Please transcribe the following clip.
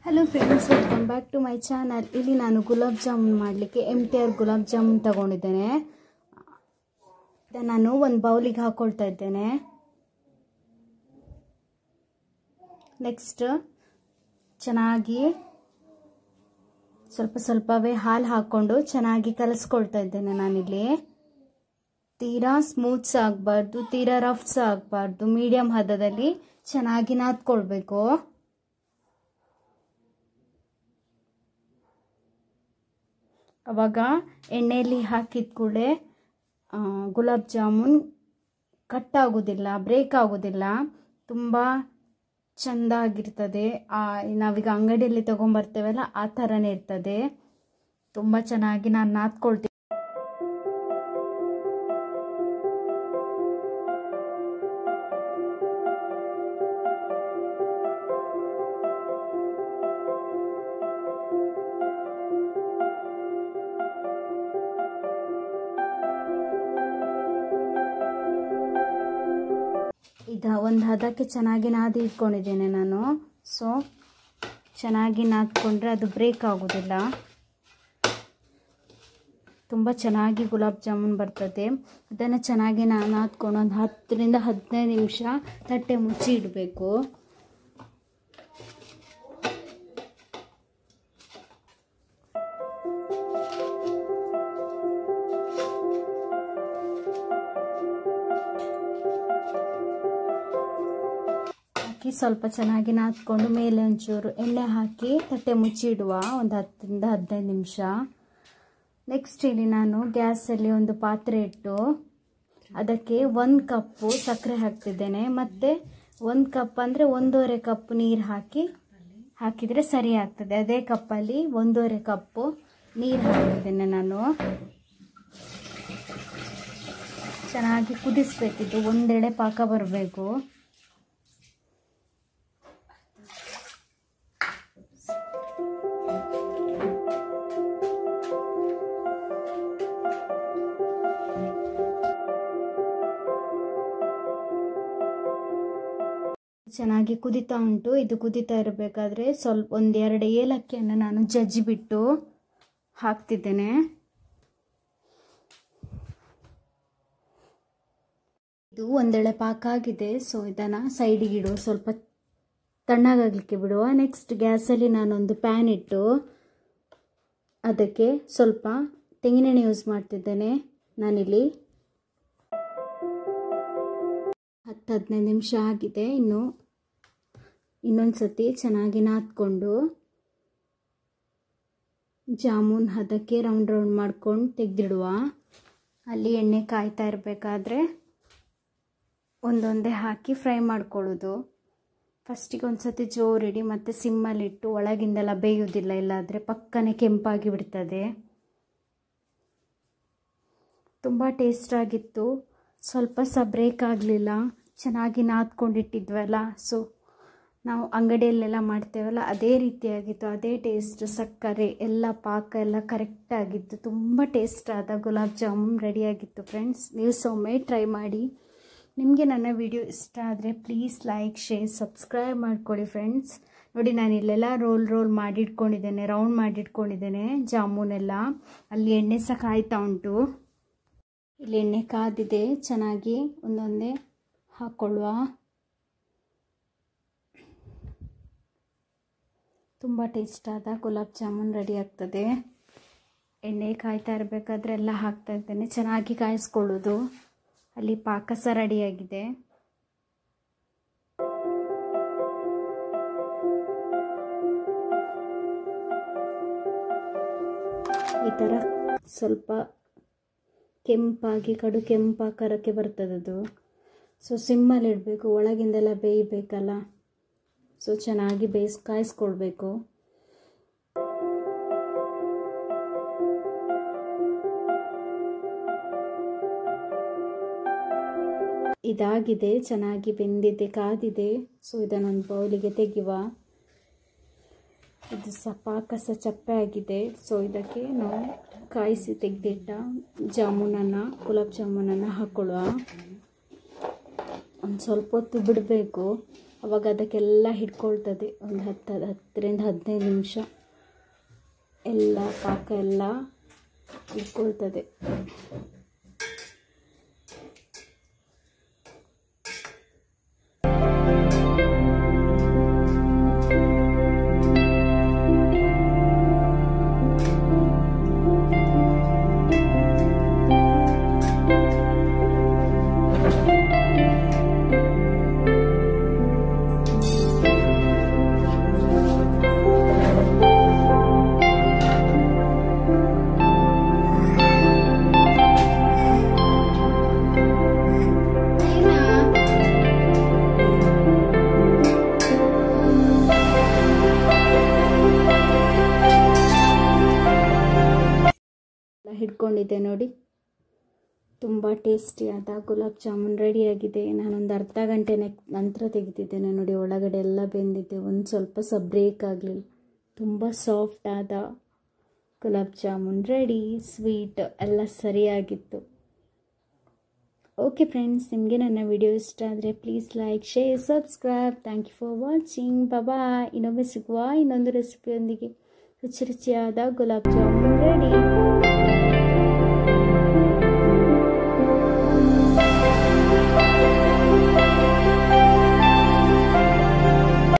hello friends welcome back to my channel ಇಲ್ಲಿ ನಾನು ಗುಲಾಬ್ ಜಾಮೂನ್ ಮಾಡಲಿಕ್ಕೆ M T R gulab jamun ತಗೊಂಡಿದ್ದೇನೆ ಇದನ್ನ ನಾನು ಒಂದು ಬೌಲಿಗೆ ಹಾಕ್ಕೊಳ್ತಾ ಇದ್ದೇನೆ ನೆಕ್ಸ್ಟ್ ಚೆನ್ನಾಗಿ ಸ್ವಲ್ಪ ಸ್ವಲ್ಪವೇ ಹಾಲು ಹಾಕ್ಕೊಂಡು ಚೆನ್ನಾಗಿ ಕಲಿಸ್ಕೊಳ್ತಾ ಇದ್ದೇನೆ ನಾನಿಲ್ಲಿ ತೀರಾ ಸ್ಮೂತ್ಸ್ ಆಗಬಾರ್ದು ತೀರಾ ರಫ್ಸ್ ಆಗಬಾರ್ದು ಮೀಡಿಯಮ್ ಹದದಲ್ಲಿ ಚೆನ್ನಾಗಿ ನಾದ್ಕೊಳ್ಬೇಕು ಅವಾಗ ಎಣ್ಣೆಯಲ್ಲಿ ಹಾಕಿದ ಕೂಡಲೇ ಗುಲಾಬ್ ಜಾಮೂನ್ ಕಟ್ ಆಗೋದಿಲ್ಲ ಬ್ರೇಕ್ ಆಗೋದಿಲ್ಲ ತುಂಬ ಚೆಂದ ಆಗಿರ್ತದೆ ನಾವೀಗ ಅಂಗಡಿಯಲ್ಲಿ ತೊಗೊಂಬರ್ತೇವಲ್ಲ ಆ ಥರನೇ ಇರ್ತದೆ ತುಂಬ ಚೆನ್ನಾಗಿ ನಾನು ನಾದ್ಕೊಳ್ತೀನಿ ಇದ ಒಂದು ಹದಕ್ಕೆ ಚೆನ್ನಾಗಿ ನಾದಿ ಇಟ್ಕೊಂಡಿದ್ದೇನೆ ನಾನು ಸೊ ಚೆನ್ನಾಗಿ ನಾದ್ಕೊಂಡ್ರೆ ಅದು ಬ್ರೇಕ್ ಆಗೋದಿಲ್ಲ ತುಂಬ ಚೆನ್ನಾಗಿ ಗುಲಾಬ್ ಜಾಮೂನ್ ಬರ್ತದೆ ಅದನ್ನು ಚೆನ್ನಾಗಿ ನಾನು ನಾದ್ಕೊಂಡು ಒಂದು ಹತ್ತರಿಂದ ಹದಿನೈದು ನಿಮಿಷ ತಟ್ಟೆ ಮುಚ್ಚಿ ಇಡಬೇಕು ಹಾಕಿ ಸ್ವಲ್ಪ ಚೆನ್ನಾಗಿ ನಾದ್ಕೊಂಡು ಮೇಲೆ ಒಂಚೂರು ಎಣ್ಣೆ ಹಾಕಿ ತಟ್ಟೆ ಮುಚ್ಚಿಡುವ ಒಂದು ಹತ್ತರಿಂದ ಹದಿನೈದು ನಿಮಿಷ ನೆಕ್ಸ್ಟ್ ಇಲ್ಲಿ ನಾನು ಗ್ಯಾಸಲ್ಲಿ ಒಂದು ಪಾತ್ರೆ ಇಟ್ಟು ಅದಕ್ಕೆ ಒಂದು ಕಪ್ಪು ಸಕ್ಕರೆ ಹಾಕ್ತಿದ್ದೇನೆ ಮತ್ತು ಒಂದು ಕಪ್ ಅಂದರೆ ಒಂದೂವರೆ ಕಪ್ ನೀರು ಹಾಕಿ ಹಾಕಿದರೆ ಸರಿ ಆಗ್ತದೆ ಅದೇ ಕಪ್ಪಲ್ಲಿ ಒಂದೂವರೆ ಕಪ್ಪು ನೀರು ಹಾಕಿದ್ದೇನೆ ನಾನು ಚೆನ್ನಾಗಿ ಕುದಿಸ್ಬೇಕಿದ್ದು ಒಂದೆಡೆ ಪಾಕ ಬರಬೇಕು ಚೆನ್ನಾಗಿ ಕುದಿತಾ ಉಂಟು ಇದು ಕುದಿತಾ ಇರಬೇಕಾದ್ರೆ ಸ್ವಲ್ಪ ಒಂದೆರಡು ಏಲಕ್ಕಿಯನ್ನು ನಾನು ಜಜ್ಜಿಬಿಟ್ಟು ಹಾಕ್ತಿದ್ದೇನೆ ಇದು ಒಂದೆಳೆ ಪಾಕ ಆಗಿದೆ ಸೊ ಇದನ್ನು ಸೈಡಿಗೆ ಇಡುವ ಸ್ವಲ್ಪ ತಣ್ಣಗಾಗಲಿಕ್ಕೆ ಬಿಡುವ ನೆಕ್ಸ್ಟ್ ಗ್ಯಾಸಲ್ಲಿ ನಾನೊಂದು ಪ್ಯಾನ್ ಇಟ್ಟು ಅದಕ್ಕೆ ಸ್ವಲ್ಪ ತೆಂಗಿನೆಣ್ಣೆ ಯೂಸ್ ಮಾಡ್ತಿದ್ದೇನೆ ನಾನಿಲ್ಲಿ ಹತ್ತು ಹದಿನೈದು ನಿಮಿಷ ಆಗಿದೆ ಇನ್ನು ಇನ್ನೊಂದು ಸತಿ ಚೆನ್ನಾಗಿ ನಾದ್ಕೊಂಡು ಜಾಮೂನ್ ಹದಕ್ಕೆ ರೌಂಡ್ ರೌಂಡ್ ಮಾಡ್ಕೊಂಡು ತೆಗೆದಿಡುವ ಅಲ್ಲಿ ಎಣ್ಣೆ ಕಾಯ್ತಾ ಇರಬೇಕಾದ್ರೆ ಒಂದೊಂದೇ ಹಾಕಿ ಫ್ರೈ ಮಾಡ್ಕೊಳ್ಳೋದು ಫಸ್ಟಿಗೆ ಒಂದು ಸತಿ ಜೋರಿಡಿ ಮತ್ತು ಸಿಮ್ಮಲ್ಲಿಟ್ಟು ಒಳಗಿಂದೆಲ್ಲ ಬೇಯೋದಿಲ್ಲ ಇಲ್ಲಾದರೆ ಪಕ್ಕನೆ ಕೆಂಪಾಗಿ ಬಿಡ್ತದೆ ತುಂಬ ಟೇಸ್ಟಾಗಿತ್ತು ಸ್ವಲ್ಪ ಸಹ ಬ್ರೇಕ್ ಆಗಲಿಲ್ಲ ಚೆನ್ನಾಗಿ ನಾದ್ಕೊಂಡಿಟ್ಟಿದ್ವಲ್ಲ ಸೊ ನಾವು ಅಂಗಡಿಯಲ್ಲೆಲ್ಲ ಮಾಡ್ತೇವಲ್ಲ ಅದೇ ರೀತಿಯಾಗಿತ್ತು ಅದೇ ಟೇಸ್ಟ್ ಸಕ್ಕರೆ ಎಲ್ಲ ಪಾಕ ಎಲ್ಲ ಕರೆಕ್ಟಾಗಿತ್ತು ತುಂಬ ಟೇಸ್ಟ್ ಆದ ಗುಲಾಬ್ ಜಾಮೂನ್ ರೆಡಿಯಾಗಿತ್ತು ಫ್ರೆಂಡ್ಸ್ ನೀವು ಸೊಮ್ಮೆ ಟ್ರೈ ಮಾಡಿ ನಿಮಗೆ ನನ್ನ ವಿಡಿಯೋ ಇಷ್ಟ ಆದರೆ ಪ್ಲೀಸ್ ಲೈಕ್ ಶೇರ್ ಸಬ್ಸ್ಕ್ರೈಬ್ ಮಾಡ್ಕೊಳ್ಳಿ ಫ್ರೆಂಡ್ಸ್ ನೋಡಿ ನಾನು ಇಲ್ಲೆಲ್ಲ ರೋಲ್ ರೋಲ್ ಮಾಡಿಟ್ಕೊಂಡಿದ್ದೇನೆ ರೌಂಡ್ ಮಾಡಿಟ್ಕೊಂಡಿದ್ದೇನೆ ಜಾಮೂನೆಲ್ಲ ಅಲ್ಲಿ ಎಣ್ಣೆ ಸಹ ಕಾಯ್ತಾ ಉಂಟು ಇಲ್ಲಿ ಎಣ್ಣೆ ಕಾದಿದೆ ಚೆನ್ನಾಗಿ ಒಂದೊಂದೇ ಹಾಕ್ಕೊಳ್ಳುವ ತುಂಬ ಟೇಸ್ಟಾದ ಗುಲಾಬ್ ಜಾಮೂನ್ ರೆಡಿ ಆಗ್ತದೆ ಎಣ್ಣೆ ಕಾಯ್ತಾ ಇರಬೇಕಾದ್ರೆ ಎಲ್ಲ ಹಾಕ್ತಾ ಇದ್ದೇನೆ ಚೆನ್ನಾಗಿ ಕಾಯಿಸ್ಕೊಳ್ಳೋದು ಅಲ್ಲಿ ಪಾಕ ಸಹ ರೆಡಿಯಾಗಿದೆ ಈ ಥರ ಸ್ವಲ್ಪ ಕೆಂಪಾಗಿ ಕಡು ಕೆಂಪಾಕಾರಕ್ಕೆ ಬರ್ತದದು ಸೊ ಸಿಮ್ಮಲ್ಲಿ ಇಡಬೇಕು ಒಳಗಿಂದೆಲ್ಲ ಬೇಯಬೇಕಲ್ಲ ಸೊ ಚೆನ್ನಾಗಿ ಬೇಯಿಸಿ ಕಾಯಿಸ್ಕೊಳ್ಬೇಕು ಇದಾಗಿದೆ ಚೆನ್ನಾಗಿ ಬೆಂದಿದೆ ಕಾದಿದೆ ಸೊ ಇದನ್ನೊಂದು ಬೌಲಿಗೆ ತೆಗೆಯುವ ಇದು ಸಹ ಪಾಕ ಸಹ ಚಪ್ಪೆ ಆಗಿದೆ ಸೊ ಇದಕ್ಕೆ ನಾವು ಕಾಯಿಸಿ ತೆಗೆದಿಟ್ಟ ಜಾಮೂನನ್ನು ಗುಲಾಬ್ ಜಾಮೂನನ್ನು ಹಾಕ್ಕೊಳ್ಳುವ ಒಂದು ಸ್ವಲ್ಪ ಹೊತ್ತು ಬಿಡಬೇಕು ಅವಾಗ ಅದಕ್ಕೆಲ್ಲ ಹಿಡ್ಕೊಳ್ತದೆ ಒಂದು ಹತ್ತು ಹತ್ತರಿಂದ ಹದಿನೈದು ನಿಮಿಷ ಎಲ್ಲ ಪಾಕ ಎಲ್ಲ ಹಿಡ್ಕೊಳ್ತದೆ ಎಲ್ಲ ಹಿಡ್ಕೊಂಡಿದ್ದೆ ನೋಡಿ ತುಂಬ ಟೇಸ್ಟಿಯಾದ ಗುಲಾಬ್ ಜಾಮೂನ್ ರೆಡಿಯಾಗಿದೆ ನಾನೊಂದು ಅರ್ಧ ಗಂಟೆ ನಂತರ ತೆಗೆದಿದ್ದೇನೆ ನೋಡಿ ಒಳಗಡೆ ಎಲ್ಲ ಬೆಂದಿದ್ದೆ ಒಂದು ಸ್ವಲ್ಪ ಸಹ ಬ್ರೇಕ್ ಆಗಲಿಲ್ಲ ತುಂಬ ಸಾಫ್ಟ್ ಆದ ಗುಲಾಬ್ ಜಾಮೂನ್ ರೆಡಿ ಸ್ವೀಟ್ ಎಲ್ಲ ಸರಿಯಾಗಿತ್ತು ಓಕೆ ಫ್ರೆಂಡ್ಸ್ ನಿಮಗೆ ನನ್ನ ವಿಡಿಯೋ ಇಷ್ಟ ಆದರೆ please like share subscribe thank you for watching ಬಾಬಾ ಇನ್ನೊಮ್ಮೆ ಸಿಗುವ ಇನ್ನೊಂದು ರೆಸಿಪಿಯೊಂದಿಗೆ ರುಚಿ ರುಚಿಯಾದ ಗುಲಾಬ್ ಜಾಮೂನ್ ರೆಡಿ